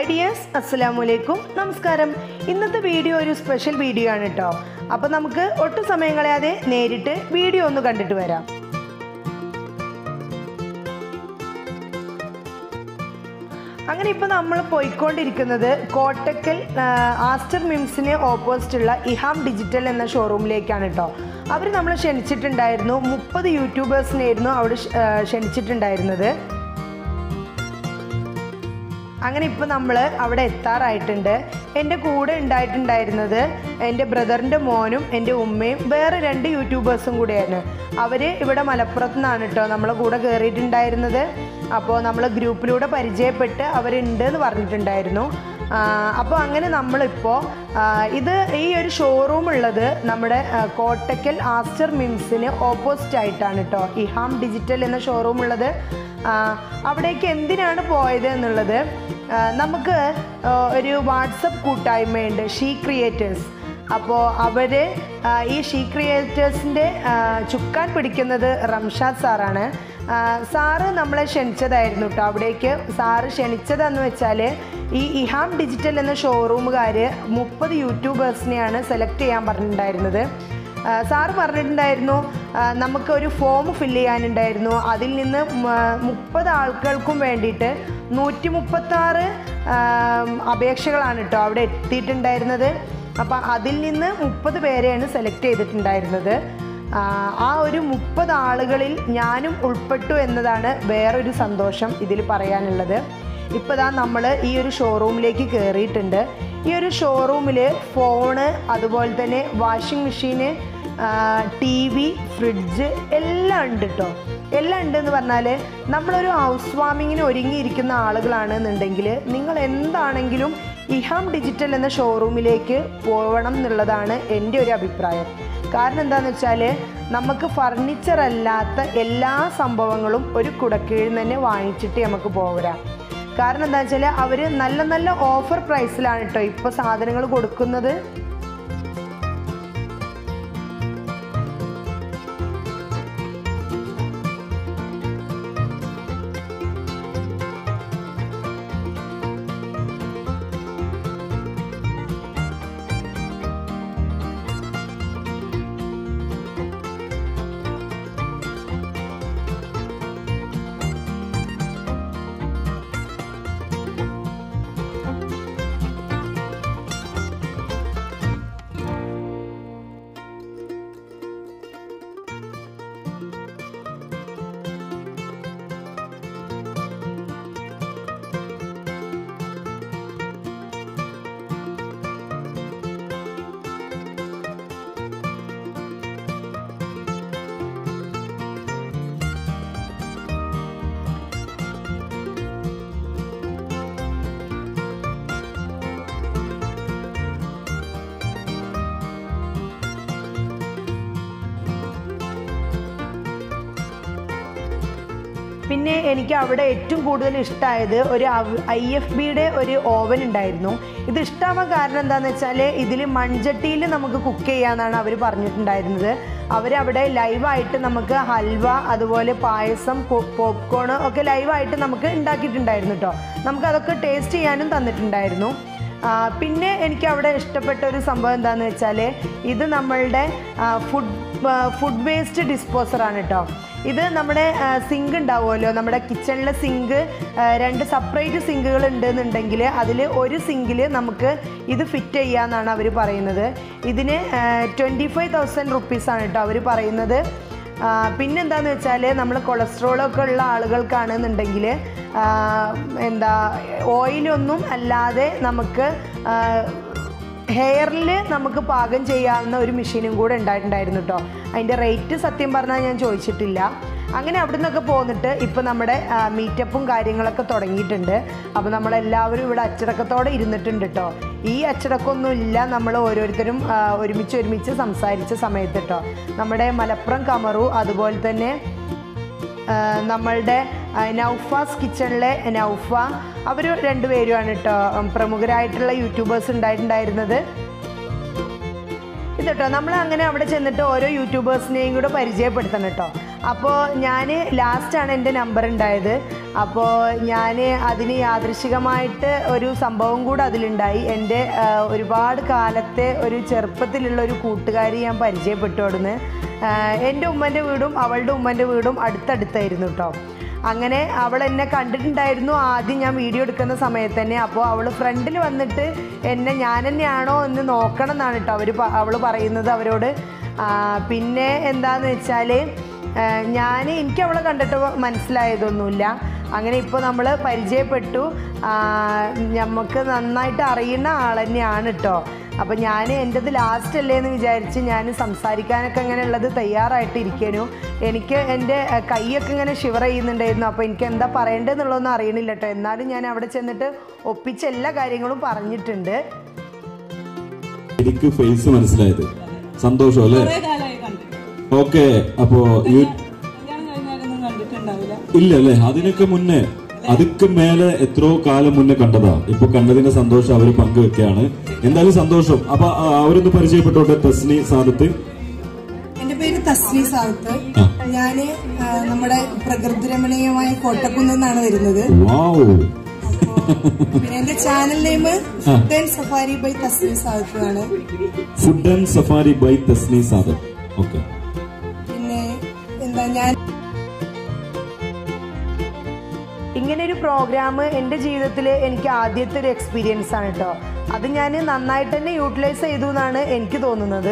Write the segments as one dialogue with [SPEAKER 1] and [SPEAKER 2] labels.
[SPEAKER 1] hi dears അസ്സലാമു അലൈക്കും നമസ്കാരം ഇന്നത്തെ വീഡിയോ ഒരു സ്പെഷ്യൽ വീഡിയോ ആണ് കേട്ടോ അപ്പോൾ നമുക്ക് ഒട്ടും സമയം കളയാതെ നേരിട്ട് വീഡിയോ ഒന്ന് കണ്ടിട്ട് വരാം അങ്ങനെ ഇപ്പോൾ നമ്മൾ പോയിക്കൊണ്ടിരിക്കുന്നത് കോട്ടക്കൽ ആ, ആസ്റ്റർ മിംസിന് ഓപ്പോസിറ്റുള്ള ഇഹാം ഡിജിറ്റൽ എന്ന ഷോറൂമിലേക്കാണ് കേട്ടോ അവർ നമ്മൾ ക്ഷണിച്ചിട്ടുണ്ടായിരുന്നു മുപ്പത് യൂട്യൂബേഴ്സിനായിരുന്നു അവിടെ ക്ഷ- ആ, ക്ഷണിച്ചിട്ടുണ്ടായിരുന്നത് അങ്ങനെ ഇപ്പോൾ നമ്മൾ അവിടെ എത്താറായിട്ടുണ്ട് എൻ്റെ കൂടെ ഉണ്ടായിട്ടുണ്ടായിരുന്നത് എൻ്റെ ബ്രദറിൻ്റെ മോനും എൻ്റെ ഉമ്മയും വേറെ രണ്ട് യൂട്യൂബേഴ്സും കൂടെയാണ് അവർ ഇവിടെ മലപ്പുറത്ത് നിന്നാണ് കേട്ടോ നമ്മളെ കൂടെ കയറിയിട്ടുണ്ടായിരുന്നത് അപ്പോൾ നമ്മൾ ഗ്രൂപ്പിലൂടെ പരിചയപ്പെട്ട് അവരുണ്ട് എന്ന് പറഞ്ഞിട്ടുണ്ടായിരുന്നു അപ്പോൾ അങ്ങനെ നമ്മളിപ്പോൾ ആ, ഇത് ഈ ഒരു ഷോറൂം ഉള്ളത് നമ്മുടെ ആ, കോട്ടക്കൽ ആസ്റ്റർ മിംസിന് ഓപ്പോസിറ്റ് ആയിട്ടാണ് കേട്ടോ ഇഹാം ഡിജിറ്റൽ എന്ന ഷോറൂം ഉള്ളത് ആ, അവിടേക്ക് എന്തിനാണ് പോയത് എന്നുള്ളത് ആ, നമുക്ക് ആ, ഒരു വാട്സപ്പ് കൂട്ടായ്മയുണ്ട് ഷീ ക്രിയേറ്റേഴ്സ് അപ്പോൾ അവർ ഈ ഷീ ക്രിയേറ്റേഴ്സിൻ്റെ ചുക്കാൻ പിടിക്കുന്നത് റംഷാദ് സാറാണ് ആ, സാറ് നമ്മളെ ക്ഷണിച്ചതായിരുന്നു കേട്ടോ അവിടേക്ക് സാറ് ക്ഷണിച്ചതെന്ന് വെച്ചാൽ ഈ ഇഹാം ഡിജിറ്റൽ എന്ന ഷോറൂമുകാർ മുപ്പത് യൂട്യൂബേഴ്സിനെയാണ് സെലക്ട് ചെയ്യാൻ പറഞ്ഞിട്ടുണ്ടായിരുന്നത് ആ, സാറ് പറഞ്ഞിട്ടുണ്ടായിരുന്നു ആ, നമുക്കൊരു ഫോം ഫില്ല് ചെയ്യാനുണ്ടായിരുന്നു അതിൽ നിന്ന് മ- മുപ്പത് ആൾക്കാർക്കും വേണ്ടിയിട്ട് നൂറ്റി മുപ്പത്താറ് അപേക്ഷകളാണ് കേട്ടോ അവിടെ എത്തിയിട്ടുണ്ടായിരുന്നത് അപ്പം അതിൽ നിന്ന് മുപ്പത് പേരെയാണ് സെലക്ട് ചെയ്തിട്ടുണ്ടായിരുന്നത് ആ, ആ ഒരു മുപ്പത് ആളുകളിൽ ഞാനും ഉൾപ്പെട്ടു എന്നതാണ് വേറൊരു സന്തോഷം ഇതിൽ പറയാനുള്ളത് ഇപ്പോൾ ദാ നമ്മൾ ഈ ഒരു ഷോറൂമിലേക്ക് കയറിയിട്ടുണ്ട് ഈ ഒരു ഷോറൂമിൽ ഫോണ് അതുപോലെ തന്നെ washing machine T V fridge എല്ലാം ഉണ്ട് കേട്ടോ എല്ലാം ഉണ്ട് എന്ന് പറഞ്ഞാൽ നമ്മളൊരു ഹൗസ് വാമിങ്ങിന് ഒരുങ്ങിയിരിക്കുന്ന ആളുകളാണെന്നുണ്ടെങ്കിൽ നിങ്ങൾ എന്താണെങ്കിലും ഇഹാം ഡിജിറ്റൽ എന്ന ഷോറൂമിലേക്ക് പോകണം എന്നുള്ളതാണ് എൻ്റെ ഒരു അഭിപ്രായം കാരണം എന്താണെന്ന് വെച്ചാൽ നമുക്ക് ഫർണിച്ചർ അല്ലാത്ത എല്ലാ സംഭവങ്ങളും ഒരു കുടക്കീഴിൽ നിന്ന് തന്നെ വാങ്ങിച്ചിട്ട് നമുക്ക് പോരാം കാരണം എന്താ വെച്ചാൽ അവർ നല്ല നല്ല ഓഫർ പ്രൈസിലാണ് കേട്ടോ ഇപ്പോൾ സാധനങ്ങൾ കൊടുക്കുന്നത് പിന്നെ എനിക്ക് അവിടെ ഏറ്റവും കൂടുതൽ ഇഷ്ടമായത് ഒരു ഐ എഫ് ബിയുടെ ഒരു ഓവൻ ഉണ്ടായിരുന്നു ഇത് ഇഷ്ടമാവാൻ കാരണം എന്താണെന്ന് വെച്ചാൽ ഇതിൽ മൺചട്ടിയിൽ നമുക്ക് കുക്ക് ചെയ്യാമെന്നാണ് അവർ പറഞ്ഞിട്ടുണ്ടായിരുന്നത് അവരവിടെ ലൈവായിട്ട് നമുക്ക് ഹൽവ അതുപോലെ പായസം പോപ്കോൺ ഒക്കെ ലൈവായിട്ട് നമുക്ക് ഉണ്ടാക്കിയിട്ടുണ്ടായിരുന്നു കേട്ടോ നമുക്ക് അതൊക്കെ ടേസ്റ്റ് ചെയ്യാനും തന്നിട്ടുണ്ടായിരുന്നു ആ, പിന്നെ എനിക്ക് അവിടെ ഇഷ്ടപ്പെട്ട ഒരു സംഭവം എന്താണെന്ന് വെച്ചാൽ ഇത് നമ്മളുടെ ഫുഡ് ഫുഡ് വേസ്റ്റ് ഡിസ്പോസറാണ് കേട്ടോ ഇത് നമ്മുടെ സിങ്ക് ഉണ്ടാവുമല്ലോ നമ്മുടെ കിച്ചണിലെ സിങ്ക് രണ്ട് സെപ്പറേറ്റ് സിങ്കുകൾ ഉണ്ടെന്നുണ്ടെങ്കിൽ അതിൽ ഒരു സിങ്കിൽ നമുക്ക് ഇത് ഫിറ്റ് ചെയ്യാമെന്നാണ് അവർ പറയുന്നത് ഇതിന് ട്വൻറ്റി ഫൈവ് തൗസൻഡ് റുപ്പീസാണ് കേട്ടോ അവർ പറയുന്നത് ആ, പിന്നെന്താന്ന് വെച്ചാൽ നമ്മൾ കൊളസ്ട്രോളൊക്കെ ഉള്ള ആളുകൾക്കാണെന്നുണ്ടെങ്കിൽ ആ, എന്താ ഓയിലൊന്നും അല്ലാതെ നമുക്ക് ഹെയറിൽ നമുക്ക് പാകം ചെയ്യാവുന്ന ഒരു മെഷീനും കൂടെ ഉണ്ടായിട്ടുണ്ടായിരുന്നു കേട്ടോ അതിൻ്റെ റേറ്റ് സത്യം പറഞ്ഞാൽ ഞാൻ ചോദിച്ചിട്ടില്ല അങ്ങനെ അവിടെ നിന്നൊക്കെ പോന്നിട്ട് ഇപ്പം നമ്മുടെ മീറ്റപ്പും കാര്യങ്ങളൊക്കെ തുടങ്ങിയിട്ടുണ്ട് അപ്പോൾ നമ്മളെല്ലാവരും ഇവിടെ അച്ചടക്കത്തോടെ ഇരുന്നിട്ടുണ്ട് കേട്ടോ ഈ അച്ചടക്കമൊന്നും ഇല്ല നമ്മൾ ഓരോരുത്തരും ആ, ഒരുമിച്ച് ഒരുമിച്ച് സംസാരിച്ച സമയത്ത് കേട്ടോ നമ്മുടെ മലപ്പുറം കമറു അതുപോലെ തന്നെ ആ, നമ്മളുടെ ആ, നൗഫാസ് കിച്ചണിലെ നൗഫ അവർ രണ്ടുപേരുമാണ് കേട്ടോ ഉം, പ്രമുഖരായിട്ടുള്ള യൂട്യൂബേഴ്സ് ഉണ്ടായിട്ടുണ്ടായിരുന്നത് ഇത് കേട്ടോ നമ്മൾ അങ്ങനെ അവിടെ ചെന്നിട്ട് ഓരോ യൂട്യൂബേഴ്സിനെയും കൂടെ പരിചയപ്പെടുത്തണം കേട്ടോ അപ്പോൾ ഞാൻ ലാസ്റ്റാണ് എൻ്റെ നമ്പർ ഉണ്ടായത് അപ്പോൾ ഞാൻ അതിന് യാദൃശികമായിട്ട് ഒരു സംഭവം കൂടെ അതിലുണ്ടായി എൻ്റെ ആ, ഒരുപാട് കാലത്തെ ഒരു ചെറുപ്പത്തിലുള്ള ഒരു കൂട്ടുകാരി ഞാൻ പരിചയപ്പെട്ടു അവിടുന്ന് ആ, എൻ്റെ ഉമ്മൻ്റെ വീടും അവളുടെ ഉമ്മൻ്റെ വീടും അടുത്തടുത്തായിരുന്നു കേട്ടോ അങ്ങനെ അവൾ എന്നെ കണ്ടിട്ടുണ്ടായിരുന്നു ആദ്യം ഞാൻ വീഡിയോ എടുക്കുന്ന സമയത്ത് തന്നെ അപ്പോൾ അവൾ ഫ്രണ്ടിൽ വന്നിട്ട് എന്നെ ഞാൻ തന്നെയാണോ എന്ന് നോക്കണം എന്നാണ് കേട്ടോ അവർ അവൾ പറയുന്നത് അവരോട് ആ, പിന്നെ എന്താന്ന് വെച്ചാൽ ഞാൻ എനിക്ക് അവളെ കണ്ടിട്ട് മനസ്സിലായതൊന്നുമില്ല അങ്ങനെ ഇപ്പോൾ നമ്മൾ പരിചയപ്പെട്ടു ആ, നമുക്ക് നന്നായിട്ട് അറിയുന്ന ആൾ തന്നെയാണ് കേട്ടോ അപ്പം ഞാൻ എൻ്റെത് ലാസ്റ്റ് അല്ലേ എന്ന് വിചാരിച്ച് ഞാൻ സംസാരിക്കാനൊക്കെ അങ്ങനെ ഉള്ളത് തയ്യാറായിട്ട് ഇരിക്കാനു എനിക്ക് എൻ്റെ അഹ്, കൈയൊക്കെ ഇങ്ങനെ ഷിവർ ചെയ്യുന്നുണ്ടായിരുന്നു അപ്പോൾ എനിക്ക് എന്താ പറയേണ്ടതെന്നുള്ളതൊന്നും അറിയണില്ല കേട്ടോ എന്നാലും ഞാൻ അവിടെ ചെന്നിട്ട് ഒപ്പിച്ച എല്ലാ കാര്യങ്ങളും പറഞ്ഞിട്ടുണ്ട്
[SPEAKER 2] എനിക്ക് ഫേസ് മനസ്സിലായത് സന്തോഷം അല്ലേ
[SPEAKER 3] കുറെ കാലമായി കണ്ടിട്ട്
[SPEAKER 2] ഓക്കെ അപ്പോ യു-
[SPEAKER 3] കല്യാണം കഴിഞ്ഞാലൊന്നും കണ്ടിട്ടുണ്ടാവില്ല
[SPEAKER 2] ഇല്ല അല്ലേ അതിനൊക്കെ മുന്നേ അതൊക്കെ മേലെ എത്രയോ കാലം മുന്നേ കണ്ടതാ ഇപ്പൊ കണ്ടതിന്റെ സന്തോഷം അവര് പങ്കുവെക്കുകയാണ് എന്തായാലും സന്തോഷം അപ്പൊ ആ, അവരൊന്ന് പരിചയപ്പെട്ടോട്ടെ തസ്നി സാദത്ത്
[SPEAKER 4] എന്റെ പേര് തസ്ലി സാദത്ത് ഞാന് ആ, നമ്മുടെ പ്രകൃതി രമണീയമായ കോട്ടക്കുന്ന് നിന്നാണ് വരുന്നത്
[SPEAKER 2] വാവ്
[SPEAKER 4] പിന്നെ എന്റെ channel name food and safari by Tasli Sadath ആണ്
[SPEAKER 2] food and safari by Tasni Sadath okay
[SPEAKER 4] പിന്നെ എന്താ ഞാൻ
[SPEAKER 1] ഇങ്ങനെ ഒരു പ്രോഗ്രാം എൻ്റെ ജീവിതത്തിൽ എനിക്ക് ആദ്യത്തെ ഒരു എക്സ്പീരിയൻസ് ആണ് കേട്ടോ അത് ഞാൻ നന്നായിട്ട് തന്നെ യൂട്ടിലൈസ് ചെയ്തു എന്നാണ് എനിക്ക് തോന്നുന്നത്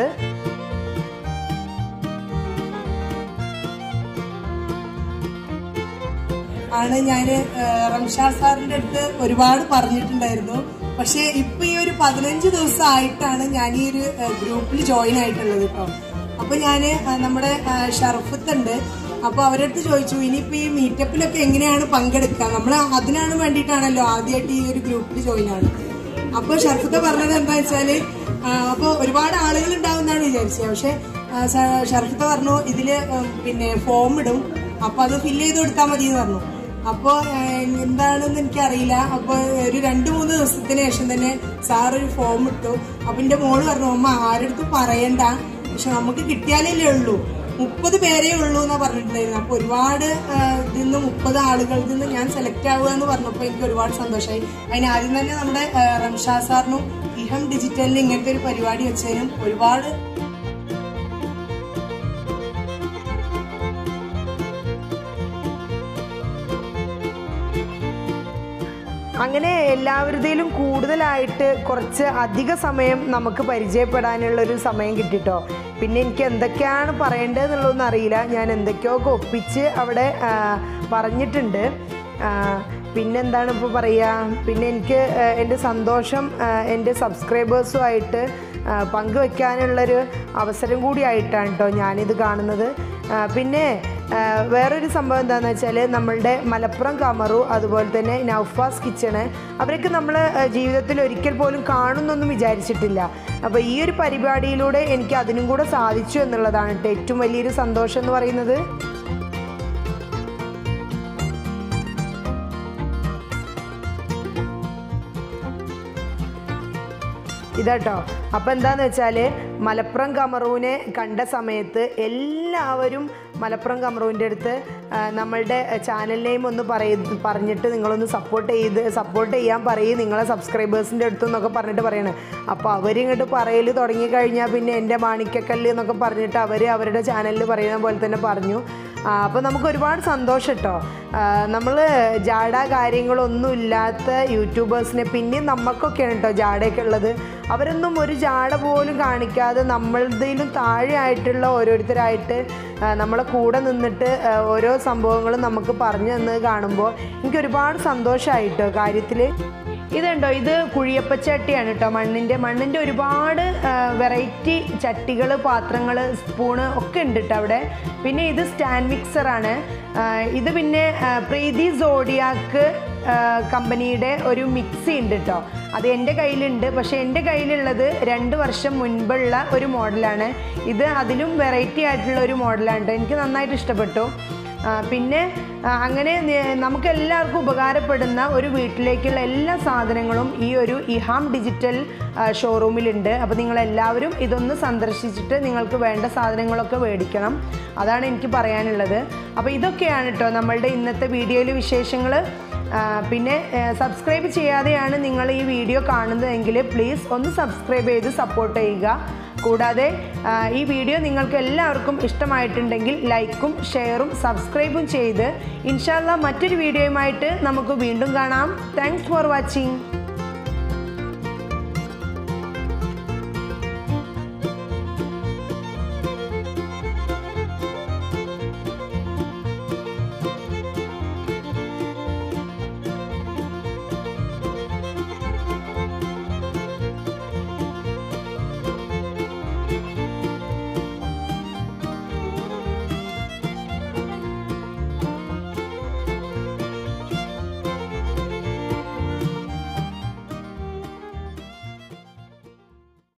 [SPEAKER 4] ആണ് ഞാൻ റംഷാദ് സാറിന്റെ അടുത്ത് ഒരുപാട് പറഞ്ഞിട്ടുണ്ടായിരുന്നു പക്ഷെ ഇപ്പൊ ഈ ഒരു പതിനഞ്ച് ദിവസം ആയിട്ടാണ് ഞാൻ ഈ ഒരു ഗ്രൂപ്പിൽ ജോയിൻ ആയിട്ടുള്ളത് കേട്ടോ അപ്പൊ ഞാന് ആ, നമ്മുടെ ആ, ഷർഫത്ത് ഉണ്ട് അപ്പൊ അവരുടെ അടുത്ത് ചോദിച്ചു ഇനിയിപ്പോ ഈ മീറ്റപ്പിലൊക്കെ എങ്ങനെയാണ് പങ്കെടുക്കുക നമ്മൾ അതിനാണ് വേണ്ടിയിട്ടാണല്ലോ ആദ്യമായിട്ട് ഈ ഒരു ഗ്രൂപ്പിൽ ജോയിൻ ആണ് അപ്പൊ ഷർഫത്ത് പറഞ്ഞത് എന്താ വെച്ചാല് ആ, അപ്പൊ ഒരുപാട് ആളുകൾ ഉണ്ടാവുന്നതാണ് വിചാരിച്ചത് പക്ഷെ ആ, ഷ- ഷർഫത്ത് പറഞ്ഞു ഇതില് ഉം, പിന്നെ ഫോം ഇടും അപ്പൊ അത് ഫില്ല് ചെയ്ത് കൊടുത്താൽ മതി എന്ന് പറഞ്ഞു അപ്പൊ ഏഹ്, എന്താണെന്ന് എനിക്കറിയില്ല അപ്പൊ ഒരു രണ്ടു മൂന്ന് ദിവസത്തിന് ശേഷം തന്നെ സാർ ഒരു ഫോം ഇട്ടു അപ്പൊ എന്റെ മോള് പറഞ്ഞു അമ്മ ആരടുത്തും പറയണ്ട പക്ഷെ നമുക്ക് കിട്ടിയാലല്ലേ ഉള്ളൂ മുപ്പത് പേരേ ഉള്ളൂ എന്നാ പറഞ്ഞിട്ടുണ്ടായിരുന്നു അപ്പൊ ഒരുപാട് ഏഹ്, ഇതിൽ നിന്ന് മുപ്പത് ആളുകളിൽ നിന്ന് ഞാൻ സെലക്ട് ആവുക എന്ന് പറഞ്ഞപ്പോൾ എനിക്ക് ഒരുപാട് സന്തോഷമായി അതിന് ആദ്യം തന്നെ നമ്മുടെ ഏഹ്, റംഷാ സാറിനും ഇഹം ഡിജിറ്റലിന് ഇങ്ങനത്തെ ഒരു പരിപാടി വെച്ചതിനും ഒരുപാട്
[SPEAKER 1] അങ്ങനെ എല്ലാവരുടെയിലും കൂടുതലായിട്ട് കുറച്ച് അധിക സമയം നമുക്ക് പരിചയപ്പെടാനുള്ളൊരു സമയം കിട്ടിട്ടോ പിന്നെ എനിക്ക് എന്തൊക്കെയാണ് പറയേണ്ടതെന്നുള്ളതൊന്നും അറിയില്ല ഞാൻ എന്തൊക്കെയോ ഒക്കെ ഒപ്പിച്ച് അവിടെ ആ, പറഞ്ഞിട്ടുണ്ട് ആ, പിന്നെന്താണ് ഇപ്പോൾ പറയുക പിന്നെ എനിക്ക് ആ, എൻ്റെ സന്തോഷം ആ, എൻ്റെ സബ്സ്ക്രൈബേഴ്സുമായിട്ട് ആ, പങ്കുവെക്കാനുള്ളൊരു അവസരം കൂടിയായിട്ടാണ് കേട്ടോ ഞാനിത് കാണുന്നത് ആ, പിന്നെ ആ, വേറൊരു സംഭവം എന്താണെന്ന് വെച്ചാൽ നമ്മളുടെ മലപ്പുറം കമറു അതുപോലെ തന്നെ നൗഫാസ് കിച്ചണ് അവരൊക്കെ നമ്മൾ ജീവിതത്തിൽ ഒരിക്കൽ പോലും കാണുന്നൊന്നും വിചാരിച്ചിട്ടില്ല അപ്പോൾ ഈ ഒരു പരിപാടിയിലൂടെ എനിക്ക് അതിനും കൂടെ സാധിച്ചു എന്നുള്ളതാണ് കേട്ടോ ഏറ്റവും വലിയൊരു സന്തോഷം എന്ന് പറയുന്നത് ഇതാട്ടോ അപ്പം എന്താന്ന് വെച്ചാൽ മലപ്പുറം കമറൂനെ കണ്ട സമയത്ത് എല്ലാവരും മലപ്പുറം കമറൂൻ്റെ അടുത്ത് ആ, നമ്മളുടെ ചാനൽ നെയിം ഒന്ന് പറയ പറഞ്ഞിട്ട് നിങ്ങളൊന്ന് സപ്പോർട്ട് ചെയ്ത് സപ്പോർട്ട് ചെയ്യാൻ പറയും നിങ്ങളെ സബ്സ്ക്രൈബേഴ്സിൻ്റെ അടുത്ത് എന്നൊക്കെ പറഞ്ഞിട്ട് പറയണേ അപ്പോൾ അവരിങ്ങോട്ട് പറയൽ തുടങ്ങിക്കഴിഞ്ഞാൽ പിന്നെ എൻ്റെ മാണിക്കക്കല്ല് എന്നൊക്കെ പറഞ്ഞിട്ട് അവർ അവരുടെ ചാനലിൽ പറയുന്ന പോലെ തന്നെ പറഞ്ഞു അപ്പോൾ നമുക്ക് ഒരുപാട് സന്തോഷം കേട്ടോ നമ്മൾ ജാട കാര്യങ്ങളൊന്നും ഇല്ലാത്ത യൂട്യൂബേഴ്സിനെ പിന്നെയും നമുക്കൊക്കെയാണ് കേട്ടോ ജാടയൊക്കെ ഉള്ളത് അവരൊന്നും ഒരു ജാട പോലും കാണിക്കാതെ നമ്മളുടെയിലും താഴെ ആയിട്ടുള്ള ഓരോരുത്തരായിട്ട് ആ, നമ്മളെ കൂടെ നിന്നിട്ട് ആ, ഓരോ സംഭവങ്ങളും നമുക്ക് പറഞ്ഞു തന്നത് കാണുമ്പോൾ എനിക്ക് ഒരുപാട് സന്തോഷമായിട്ടോ കാര്യത്തിൽ ഇതുണ്ടോ ഇത് കുഴിയപ്പച്ചട്ടിയാണ് കേട്ടോ മണ്ണിൻ്റെ മണ്ണിൻ്റെ ഒരുപാട് വെറൈറ്റി ചട്ടികൾ പാത്രങ്ങൾ സ്പൂണ് ഒക്കെ ഉണ്ട് കേട്ടോ അവിടെ പിന്നെ ഇത് സ്റ്റാൻഡ് മിക്സറാണ് ഇത് പിന്നെ ആ, പ്രീതി സോഡിയാക്ക് ആ, കമ്പനിയുടെ ഒരു മിക്സി ഉണ്ട് കേട്ടോ അത് എൻ്റെ കയ്യിലുണ്ട് പക്ഷേ എൻ്റെ കയ്യിലുള്ളത് രണ്ട് വർഷം മുൻപുള്ള ഒരു മോഡലാണ് ഇത് അതിലും വെറൈറ്റി ആയിട്ടുള്ള ഒരു മോഡലാണ് കേട്ടോ എനിക്ക് നന്നായിട്ട് ഇഷ്ടപ്പെട്ടു ആ, പിന്നെ ആ, അങ്ങനെ നി- നമുക്ക് എല്ലാവർക്കും ഉപകാരപ്പെടുന്ന ഒരു വീട്ടിലേക്കുള്ള എല്ലാ സാധനങ്ങളും ഈ ഒരു ഇഹാം ഡിജിറ്റൽ ആ, ഷോറൂമിലുണ്ട് അപ്പോൾ നിങ്ങളെല്ലാവരും ഇതൊന്ന് സന്ദർശിച്ചിട്ട് നിങ്ങൾക്ക് വേണ്ട സാധനങ്ങളൊക്കെ മേടിക്കണം അതാണ് എനിക്ക് പറയാനുള്ളത് അപ്പോൾ ഇതൊക്കെയാണ് കേട്ടോ നമ്മളുടെ ഇന്നത്തെ വീഡിയോയിൽ വിശേഷങ്ങൾ ആ, പിന്നെ സബ്സ്ക്രൈബ് ചെയ്യാതെയാണ് നിങ്ങൾ ഈ വീഡിയോ കാണുന്നതെങ്കിൽ പ്ലീസ് ഒന്ന് സബ്സ്ക്രൈബ് ചെയ്ത് സപ്പോർട്ട് ചെയ്യുക കൂടാതെ ആ, ഈ വീഡിയോ നിങ്ങൾക്ക് എല്ലാവർക്കും ഇഷ്ടമായിട്ടുണ്ടെങ്കിൽ ലൈക്കും ഷെയറും സബ്സ്ക്രൈബും ചെയ്ത് ഇൻഷാല്ല മറ്റൊരു വീഡിയോയുമായിട്ട് നമുക്ക് വീണ്ടും കാണാം താങ്ക്സ് ഫോർ വാച്ചിങ്